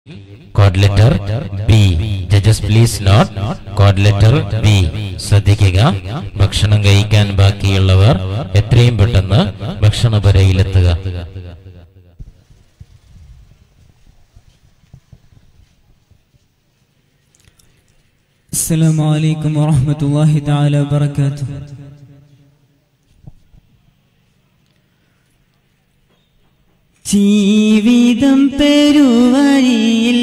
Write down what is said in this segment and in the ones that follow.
code letter B judges please note code letter B ശ്രദ്ധിക്കുക ഭക്ഷണം കഴിക്കാൻ ബാക്കിയുള്ളവർ എത്രയും പെട്ടെന്ന് ഭക്ഷണപുരയിലെത്തുക السلام عليكم ورحمة الله تعالى وبركاته ജീവിതം പെരുവഴിയിൽ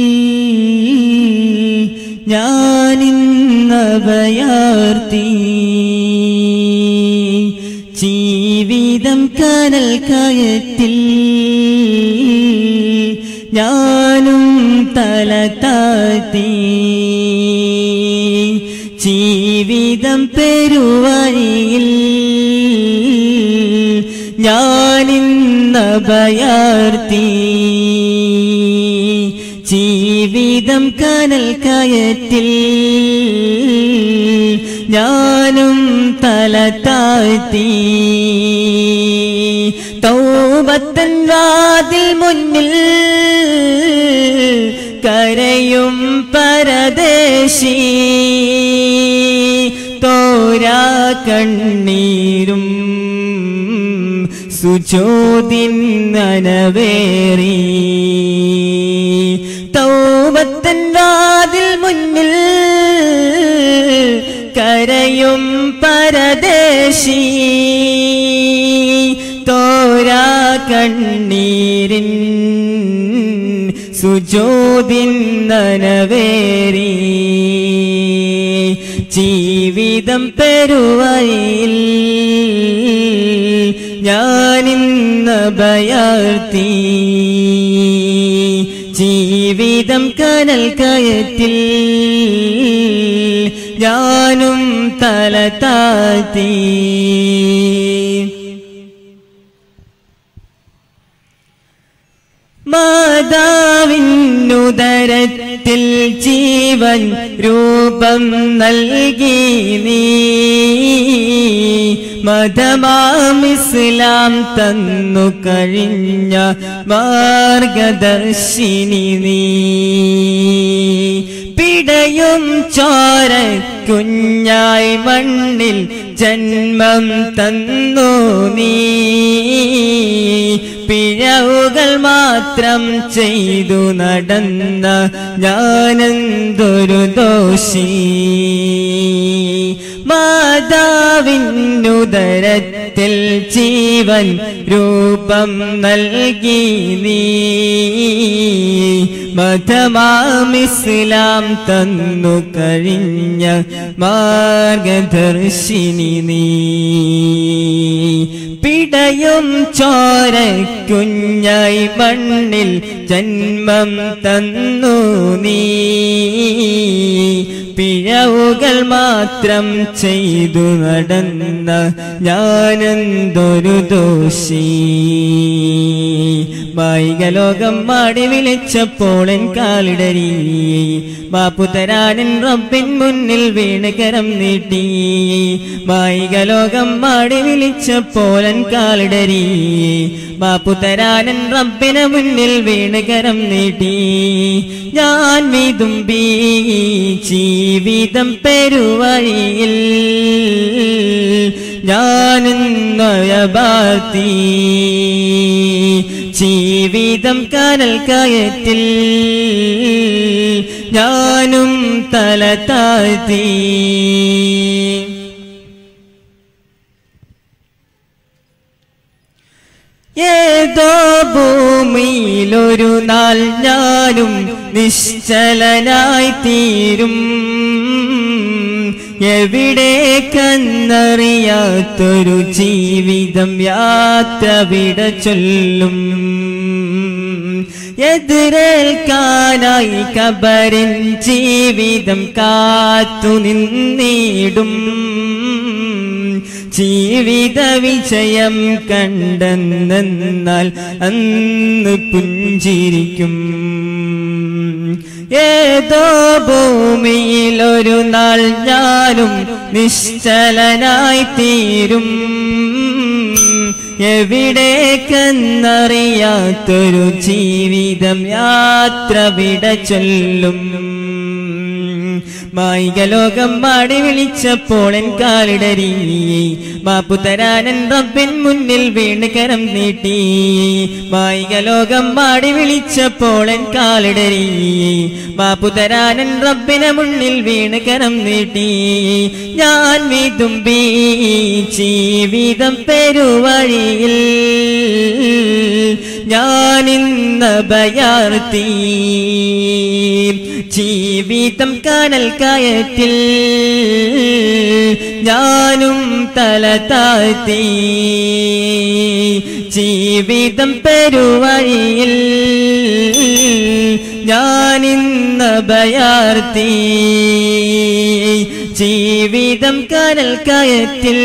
ഞാനിന്നവയാർത്തി ജീവിതം കനൽ കയറ്റിൽ ഞാനും തല താഴ്ത്തി ജീവിതം പെരുവഴിയിൽ ഞാനിന്നഭയാർത്തി ജീവിതം കനൽ കയറ്റിൽ ഞാനും തല താഴ്ത്തി തൗബത്തൻ വാതിൽ മുന്നിൽ കരയും പരദേശി തോരാ കണ്ണീരും സുചോദിൻ നനവേറി തൗബത്തൻ വാതിൽ മുന്നിൽ കരയും പരദേശി തോരാ കണ്ണീരിൻ സുജോദിൻ നനവേറി ജീവിതം പെരുവയിൽ ഞാനിന്ന് ഭയർത്തി ജീവിതം കനൽ കയറ്റിൽ ഞാനും തല താഴ്ത്തി മാതാവിനുദരത്തിൽ ജീവൻ രൂപം നൽകി നീ മതമാം ഇസ്ലാം തന്നു കഴിഞ്ഞ മാർഗദർശിനി നീ പിടയും ചോര കുഞ്ഞായി മണ്ണിൽ ജന്മം തന്നു നീ പിഴവുകൾ മാത്രം ചെയ്തു നടന്ന ഞാനെന്തൊരു ദോഷി മാതാവിനുദരത്തിൽ ജീവൻ രൂപം നൽകി നീ മതമാം ഇസ്ലാം തന്നു കഴിഞ്ഞ മാർഗദർശിനി നീ പിടയും ചോര കുഞ്ഞായി മണ്ണിൽ ജന്മം തന്നു നീ പിഴവുകൾ മാത്രം ചെയ്തു നടന്ന ഞാനെന്തൊരു ദോഷി മായികലോകം മാടി വിളിച്ചപ്പോൾ എൻ കാലിടരി മാപ്പുതരാനൻ റബ്ബിൻ മുന്നിൽ വീണ് കരം നീട്ടി മായികലോകം മാടി വിളിച്ചപ്പോൾ എൻ കാലിടരി മാപ്പുതരാനൻ റബ്ബിന് മുന്നിൽ വീണ് കരം നീട്ടി ഞാൻ വിതുമ്പി ജീവിതം പെരുവഴിയിൽ ഞാനിന്നയബാർത്തി ജീവിതം കനൽ കയറ്റിൽ ഞാനും തല താഴ്ത്തി ഏതോ ഭൂമിയിലൊരു നാൾ ഞാനും നിശ്ചലനായി തീരും എവിടേക്കെന്നറിയാത്തൊരു ജീവിതം യാത്ര വിട ചൊല്ലും എതിരേൽക്കാനായി കബറിൻ ജീവിതം കാത്തു നിന്നിടും ജീവിത വിജയം കണ്ടെന്നാൽ അന്ന് പുഞ്ചിരിക്കും ഏതോ ഭൂമിയിലൊരു നാൾ ഞാനും നിശ്ചലനായി തീരും എവിടേക്കെന്നറിയാത്തൊരു ജീവിതം യാത്ര വിട ചൊല്ലും മായിക ലോകം മാടി വിളിച്ചപ്പോൾ എൻ കാലിടറി മാപ്പു തരാനൻ റബ്ബിൻ മുന്നിൽ വീണ് കരം നീട്ടി മായിക ലോകം മാടി വിളിച്ചപ്പോൾ എൻ കാലിടറി മാപ്പു തരാനൻ റബ്ബിനെ മുന്നിൽ വീണ് കരം നീട്ടി ഞാൻ വിതുമ്പി ജീവിതം പെരുവഴിയിൽ ഞാനിന്ന ബയാർത്തി ജീവിതം കനൽ കയറ്റിൽ ഞാനും തല താഴ്ത്തി ജീവിതം പെരുവഴിയിൽ ഞാനിന്ന ബയാർത്തി ജീവിതം കനൽ കയറ്റിൽ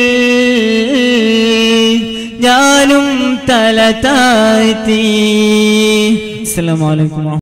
ഞാനും തല താഴ്ത്തി അസ്സലാമു അലൈക്കും